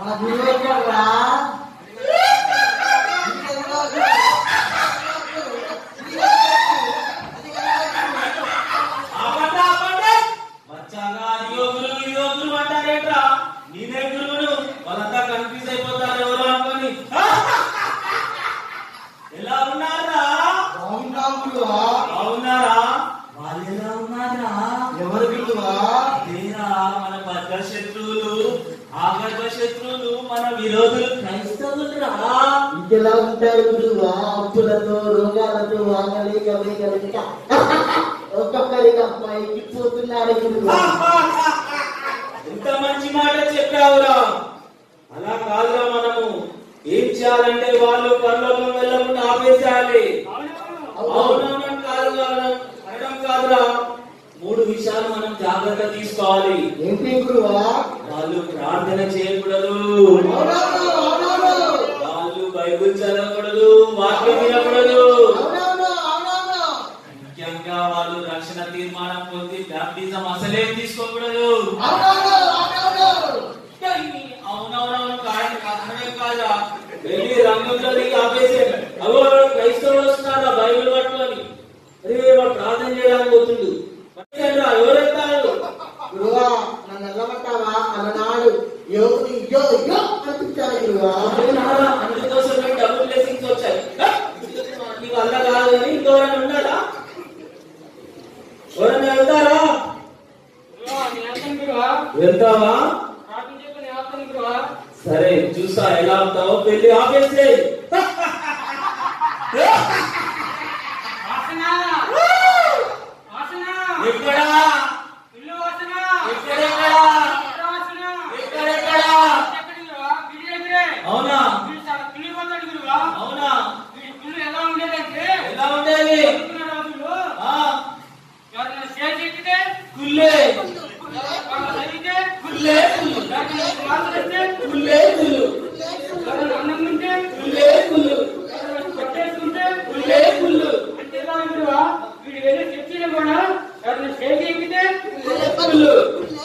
మన గురువు ఎక్కడ్రా? ఆపండి, ఆపండి. బచ్చాగా అదిగో గురువు, ఇదిగో గురువు అంటారేంట్రా? నేనే గురువును. వాళ్ళంతా కన్ఫ్యూజ్ అయిపోతారు ఎవరు అనుకొని. ఎలా ఉన్నారా బాగున్నాం గురువా? బాగున్నారా వాళ్ళు ఎలా ఉన్నారా ఎవరు గురువా? లేరా మన బద్ధ శత్రువులు ఆగర్భ శత్రువులు మన విరోధులు క్రైస్తవులురా ఇంకెలా ఉంటారు గురువా అప్పులతో రోగాలతో వాంగలేక వేగలేక ఒక్కొక్కరిగా పైకి పోతున్నారు గురువా ఎంత మంచి మాట చెప్పావురా అలా కాదురా మనము ఏం చేయాలంటే వాళ్ళు పనులకు వెళ్ళకుండా ఆపేసేయాలి అవునవును కాదు కాదు, అనడం కాదురా మూడు విషయాలు మనం జాగ్రత్త తీసుకోవాలి ఏంటి గురువా వాళ్ళు ప్రార్థన చేయకూడదు అవునవును, అవునవును. వాళ్ళు బైబిల్ చదవకూడదు వాక్యం వినకూడదు అవునవును, అవునవును. ముఖ్యంగా వాళ్ళు రక్షణ తీర్మానం పొంది బ్యాప్టిజం అసలేం తీసుకోకూడదు అవునవును, అవునవును. అవునవునవును కాదు అనడం కాదా వెళ్ళి రంగంలో దిగి ఆపేసాడు అగో క్రైస్తవులు వస్తున్నారా బైబిల్ పట్టుకొని అరే వాడు ప్రార్థన చేయడానికి పోతుండు పట్టుకోండిరా, ఎవరు వెళ్తారు గురువా నన్ను వెళ్ళమంటావా అలనాడు యోగుని యో యో అనిపించాలి గురువా అవునారా? అందుకోసమే డబుల్ బ్లెస్సింగ్స్ వచ్చాయి హ! నీ వల్ల కాదు అని ఇంకెవరైనా ఉన్నారా ఎవరైనా వెళ్తారా వెళ్తావా సరే చూసా ఎలా అవుతావో పెళ్లి ఆపేసే ఎక్కడా ఎక్కడెక్కడా ఎక్కడెక్కడా అవునా అవునా ఎలా ఉండేది ఆ కుల్లే కుల్లే కుల్లు కుల్లే కుల్లు కుల్లే కుల్లు కుల్లే కుల్లు కుల్లు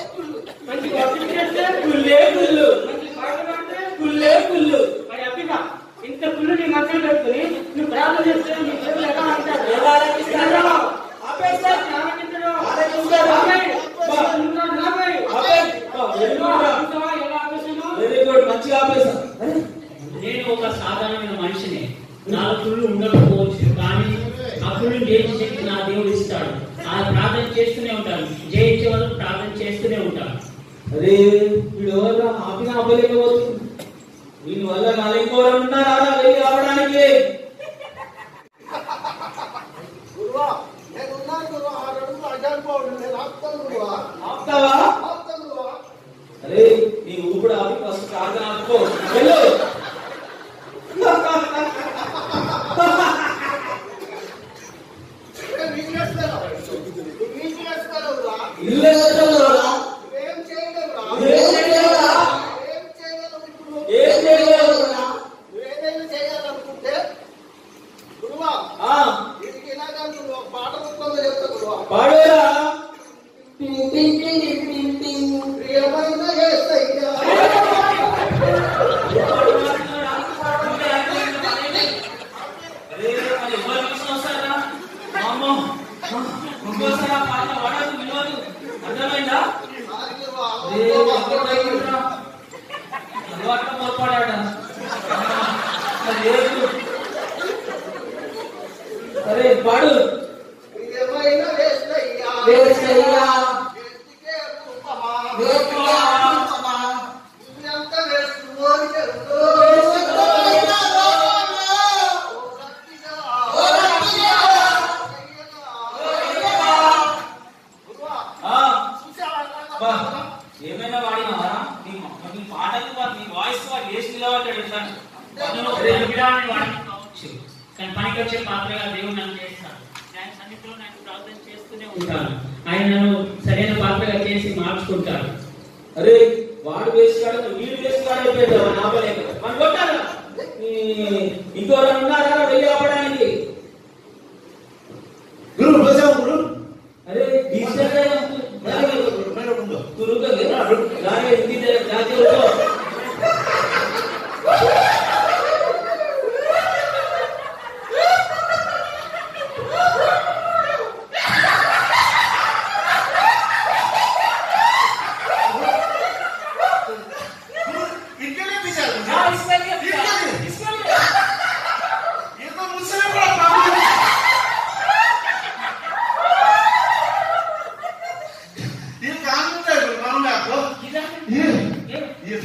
కుల్లే కుల్లు కుల్లే కుల్లు ఇంత కుళ్ళు నీ మధ్యలో పెట్టుకుని నువ్వు ప్రార్థన చేస్తే నీ దేవుడు ఎలా అంటాడు ఎలా ఆలకిస్తాడు? ఆపేస్తా. ఆలకించడు. ఆలకిస్తాడు. ఆపేయ్. బా. నువ్వు ఆపేయ్. ఆపేయ్. బా, వెరీ గుడ్ రా. చూసావా ఎలా ఆపేసాను? వెరీ గుడ్ మంచిగా ఆపేసా అరే, నేను ఒక సాధారణమైన మనిషిని నాకు కుళ్ళు ఉండకపోవచ్చు కానీ ఆ కుళ్ళు జయించే శక్తి నా దేవుడు ఇస్తాడు ఆ ప్రార్థన చేస్తూనే ఉంటాను జయించే వరకు ప్రార్థన చేస్తూనే ఉంటాను అరే వీడు ఎవరు ఆపిన ఆపలేకపోతుంది వీని వల్ల నాలుగు ఇంకోరు ఉన్నారా రా వెళ్ళి ఆపడానికి గురువా నేను ఉన్నాను గురువా ఆ అడుగులు అడ్డాడిపోవడం నేను ఆపుతాను గురువా ఆపుతావా ఆపుతాను గురువా అరే నీ ఊపిడి ఆపి ఫస్ట్ ప్రార్థన ఆపుకో వెళ్ళు నేను నీకు చేస్తాను నీకు చేస్తాను గురువా ఇల్లు ఎక్కడ ఏం చేయగలరా ఏం చేయగలరా? ఏం చేయగలరు ఇప్పుడు ఏం చేయగలరు? నువ్వు ఏదైనా చేయాలనుకుంటే గురువా ఆ, వీరికి ఇలాగా నువ్వు ఒక పాట రూపంలో చెప్తా గురువా పాడేరా ప్రియమైన యేసయ్యా అరే మరి ఎవరు చూసిన వస్తారా అమ్మో ఇంకోసారి ఆ పాట వాడదు వినవదు అర్థమైందా సారీ గురువా అరే ఎక్కడైందిరా? అలవాట్లో పొరపాడాడ లేదు సరే పాడు ప్రియమైన యేసయ్యా యేసయ్యా. వేదికే రూపమా వేదికే రూపమా. ఇదంత వేసుకోని చెరువు. ఓ రక్తిగా. అయ్యగా. గురువా, ఆ, చూసావా బా, ఎలాగా? ఏమైనా వాడినావా నీ నీ పాటకు వా- నీ వాయిస్ వాడు వేసి నిలబడ్డాడు ఎట్లా నేను రెండు విధానాన్ని వాడడం కావచ్చు కానీ పనికి వచ్చే పాత్రగా దేవుడు నన్ను చేస్తాడు ఆయన సన్నిధిలో నేను ప్రార్థన చేస్తూనే ఉంటాను ఆయన నన్ను సరైన పాత్రగా చేసి మార్చుకుంటాడు అరే వాడు వేసుకాడు వీడు వేసుకాడు అయిపోయాడు ఆపలేక మనం కొట్టాలా ఇంకోరు ఉన్నారా వెళ్ళి ఆపడానికి గురు ప్రజా గురు అరే డిజిటల్ మేడం ఉందో तुरुक जाने हिंदी जाके रुको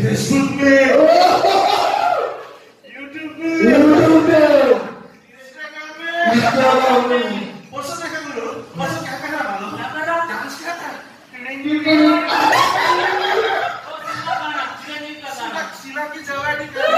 फेसबुक पे यूट्यूब पे యూట్యూబ్ पे, इंस्टाग्राम पे इंस्टाग्राम में परसों देखा करो परसों क्या कर रहा मालूम डांस कर रहा शिला की जवानी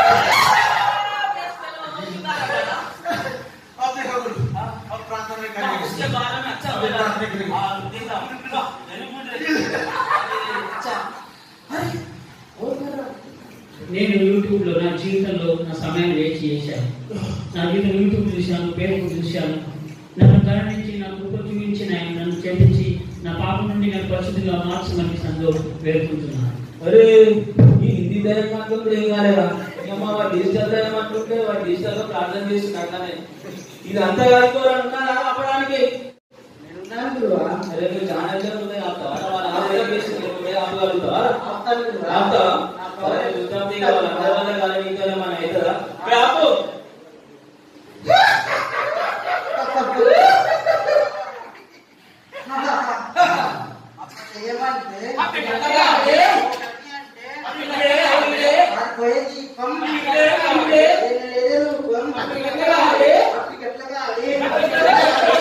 अब देखा करो अब प्रार्थना में करेंगे उसके बारे में अच्छा बोला हाँ, देखा वेरी गुड अच्छा अरे और कर रहा నేను యూట్యూబ్ లో నా జీవితంలో నా సమయం వేస్ట్ చేశాను నా జీవితం యూట్యూబ్ చూశాను పేరుకు చూశాను నన్ను కరుణించి నా కృప చూపించిన ఆయన నన్ను క్షమించి నా పాపం నుండి నేను పరిశుద్ధిగా మార్చమని సందో వేడుకుంటున్నాను అరే ఈ హిందీ దయం మాత్రం ఏం కాలేదా అమ్మ వాడు డిజిటల్ దయం అంటుంటే వాడు డిజిటల్ గా ప్రార్థన చేసి అట్లానే ఇది అంతా కలుపుకోవాలని ఉన్నారా ఆపడానికి నేనున్నాను గురువా. అరే మీరు చాలా ఇద్దరు ఉన్నాయి ఆపుతావా వాళ్ళ ఆదాయం చేసి నువ్వే ఆపగలుగుతావా ఆపుతాను గురువా. ఆపుతావా ఆపుతాను. అరే చూద్దాం తీగ వాళ్ళ అందరి వల్ల కాదు నీతోనే మన అవుతుందా ఏ ఆపు ఏమంటే అక్కడే, అక్కడే, అక్కడే. వాడు పోయే దీపం అక్కడే, అక్కడే. నేను లేదే రూపం అక్కడికెట్లా కావాలి? అక్కడికెట్లా కావాలి? అక్కడికెట్లా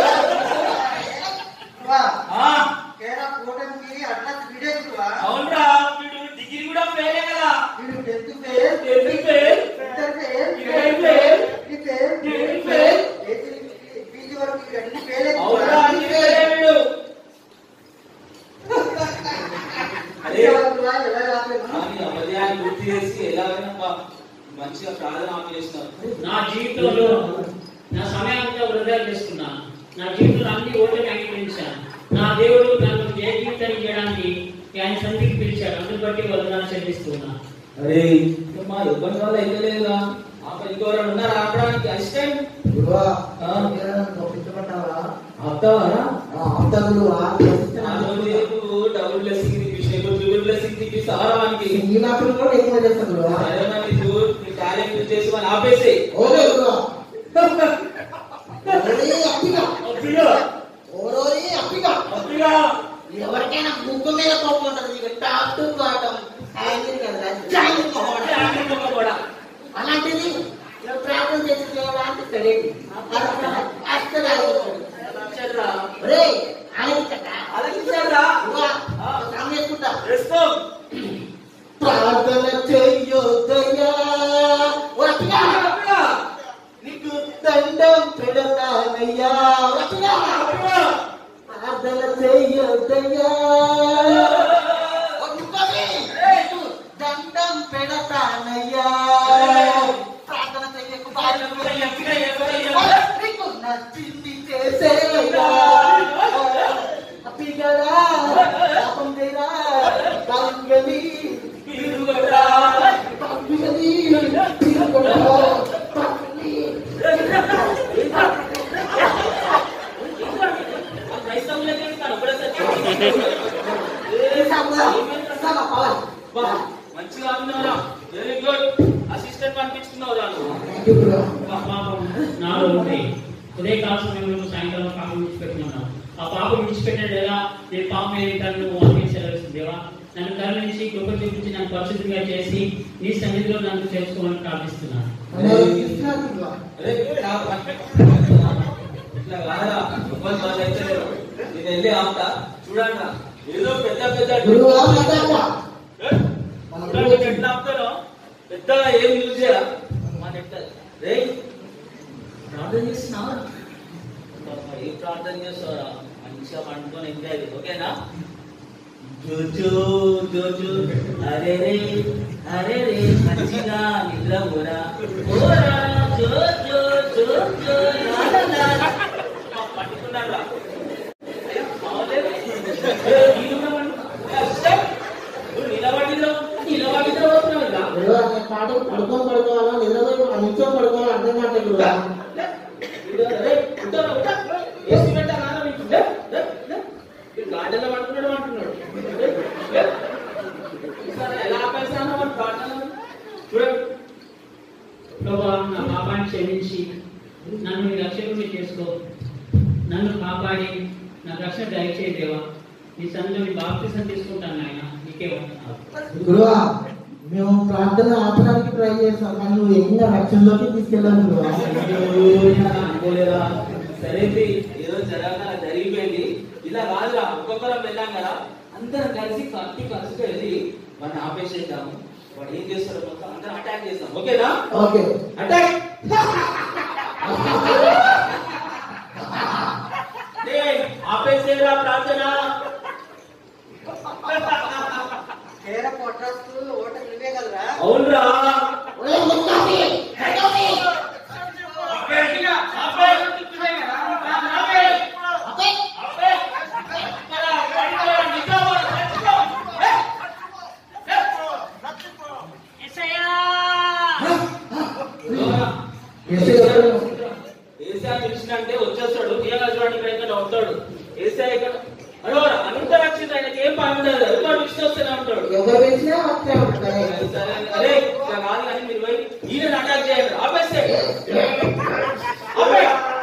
వా, ఆ, కేరా కూటమికి అట్లా వీడే గురువా. అవునురా వీడు డిగ్రీ కూడా ఫెయిలే కదా వీడు tenth fail, tenth fail inter fail, inter fail, degree fail, degree fail. ఏది పీజీ వరకు వీడు అన్ని ఫెయిల్ అయితే అవునురా వాడు అన్ని ఫెయిల్. ఫెయిలే వీడు అదే అదే గురువా, ఎలా రాలేదు? కానీ అమర్యాన్ని గుర్తు చేసి ఎలాగైనా పా- మంచిగా ప్రార్థన ఆపేసినారు నా జీవితంలో నా సమయాన్ని వృధా చేసుకున్నాను నా జీవితంలో అన్ని ఓటమి అంగీకరించాను నా దేవుడు నన్ను ఏ జీవితాన్ని చేయడానికి ఆయన సంధికి పిలిచాడు అందుని బట్టి వదనాలు చెల్లిస్తున్నాను అరే మా ఇబ్బంది వల్ల అయితే లేదా ఆప ఇంకెవరైనా ఉన్నారా ఆపడానికి అసిస్టెంట్ గురువా, ఆ. ఏమైనా పంపించమంటావా? ఆపుతావారా ఆ, అవుతా గురువా. ఆ రోజు రేపు డబుల్ బ్లెస్సింగ్ తిప్పించిన ఇప్పుడు ట్రిపుల్ బ్లెస్సింగ్ తిప్పిస్తారా వానికి ఈ మాటలు కూడా ఎక్కువ చేస్తాను గురువా. సరే మరి నువ్వు నీ టాలెంట్ యూజ్ చేసి వాడిని ఆపేసి ఓకే గురువా. ఓరోరి అప్పిగా. ఓరోరి అప్పిగా. ఎవరికైనా ముక్కు మీద కోపం ఉంటుంది ఇక టాప్ టు బాటం హ్యాంగింగ్ కదా జాయింగ్ కూడా అలాంటిది ఇలా ప్రార్థన చేసి చేయడానికి తెలియదు అస్సలు ఆలోచించడు. ఒరేయ్, ఆలోచించట. ఆలోచించారా గురువా, ఒక సాంగ్ వేసుకుంటా. వేసుకో ప్రార్థన చెయ్యొద్దయ్యా ఓ అప్పిగా. నీకు దండం పెడతానయ్యా ఓ అప్పిగా. ప్రార్థన చెయ్యొద్దయ్యా ఓ దుఃఖమే. నీకు దండం పెడతానయ్యా ప్రార్థన చెయ్యకు భార్య నీకు నచ్చింది చేసేవయ్యా అప్పిగడా పాపం చేయరా కాంగని కాంగని తిరుగుడా పాపని మంచిగా ఆపినావురా వెరీ గుడ్ అసిస్టెంట్ పంపించుకున్నావురా నువ్వు ఆ పాపం నాలో ఉంది ఉదయ కాల సమయంలో సాయంకాలం పాపం విడిచిపెట్టుకున్నాను ఆ పాపం విడిచిపెట్టేలా నేను పాపం ఏంటని నువ్వు అందించవలసింది దేవా నన్ను కరుణించి కృప చూపించి నన్ను పరిశుద్ధిగా చేసి నీ సన్నిధిలో నన్ను చేసుకోవాలని ప్రార్థిస్తున్నాను అరే, కాదు. ఇట్లా కాదురా ఇబ్బంది వాళ్ళు అయితే లేరు. నేను వెళ్ళి ఆపుతా చూడండి ఏదో పెద్ద పెద్ద గురువా మాతాక. ఏ? చూడండి ఎట్లా ఆపుతానో పెద్దగా ఏం యూజ్ చేయరా మన ఎట్లా రే ప్రార్థన చేస్తున్నావా అబ్బా, ఏం ప్రార్థన చేస్తావరా మంచిగా పండుకొని ఎంజాయ్ చేయి, ఓకేనా జోజో జోజో అరే రే అరే రే మంచిగా నిద్ర పోరా పోరా జోజో జోజో లా లా లా. అబ్బా, పట్టుకున్నారా అవలేదు. ఏ, నిలబడి- ఏ, అసిస్టెంట్, నువ్వు నిలబడి నిద్ర- నిలబడి నిద్రపోతున్నావు ఇలా. గురువా నేను పాట పడుకొని పడుకోవాలా నిద్రపోయి నిత్యం పడుకోవాలా అర్థం కావట్లేదు గురువా వీడు, రే, ఉంటారా, ఉంటా. ఏసీ పెట్టా నాన్న మీకు. లే, లే, లే. వీడు గార్డెన్లో పడుకున్నాడు అంటున్నాడు. లే, లే. ఈసారి ఎలా ఆపేసానో వాడు గార్డెన్లో. చూడండి ప్రభా నా పాపాన్ని క్షమించి నన్ను నీ రక్షకుడిని చేసుకో నన్ను కాపాడి నా రక్షణ దయచేయి దేవా నీ సన్నిధిలో నీ బాప్తిసం తీసుకుంటాను నాయన నీకే వందనాలు గురువా మేము ప్రార్థన ఆపడానికి ట్రై చేస్తాం కానీ నువ్వు ఏకంగా రక్షణలోకి తీసుకెళ్ళావు నువ్వు. అనుకోలేదా సరే తీ, ఏదో జరగక జరిగిపోయింది ఇలా కాదురా ఒక్కొక్కరం వెళ్ళాం కదా అందరం కలిసి కత్తి కలిసి వెళ్ళి వాడిని ఆపేసేద్దాము వాడు ఏం చేస్తాడో మొత్తం అందరం అటాక్ చేస్తాం ఓకేనా ఓకే అటాక్ ఆపేసేరా ప్రార్థన కేర పొట్రస్తు ఓట నువ్వే కదరా అవునరా ఎస్ఐ ఎక్కడ? ఏసీఆర్ పిలిచినంటే వచ్చేస్తాడు తీయగా చూడండి ఇక్కడ ఇక్కడ వస్తాడు ఏసీఆర్ ఇక్కడ అడో అంత రక్షిత ఆయనకి ఏం పని ఉండదు ఎవరు పిలిచి వస్తూనే ఉంటాడు ఎవరు పెంచినా అట్లే ఉంటాయి సరే, అరే ఇట్లా కాదు కానీ మీరు పోయి ఈయన అటాక్ చేయండి ఆపేస్తే ఆపే.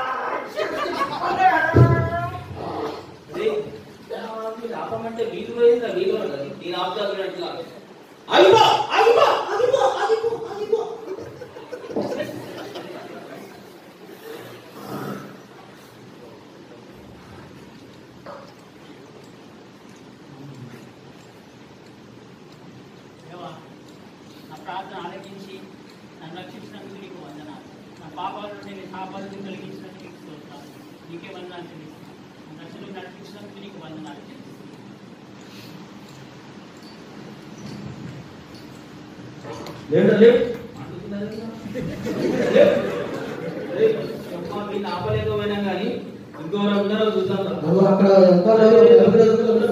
అరే, మీరు ఆపమంటే వీలు పోయిందా వీలు ఉండదు నేను ఆపుతా చూడండి ఆగిపో ఆగిపో ఆగిపో ఆగిపో ఆగిపో దేవా, నా ప్రార్థన ఆలకించి నన్ను రక్షించినందుకు నీకు వందనాలు నా పాపాల నుండి నీ పాపాలను కలిగించినందుకు నీకు స్తోత్రాలు నీకే వందనాలు చెల్లిస్తున్నాను నన్ను రక్షణకు నడిపించినందుకు నీకు వందనాలు చెల్లిస్తున్నాను లేడు లేడు వీళ్ళు ఆపలేకపోయినా కానీ ఇంకోరు ఉన్నారో చూద్దాం రా. నువ్వు అక్కడ ఎంత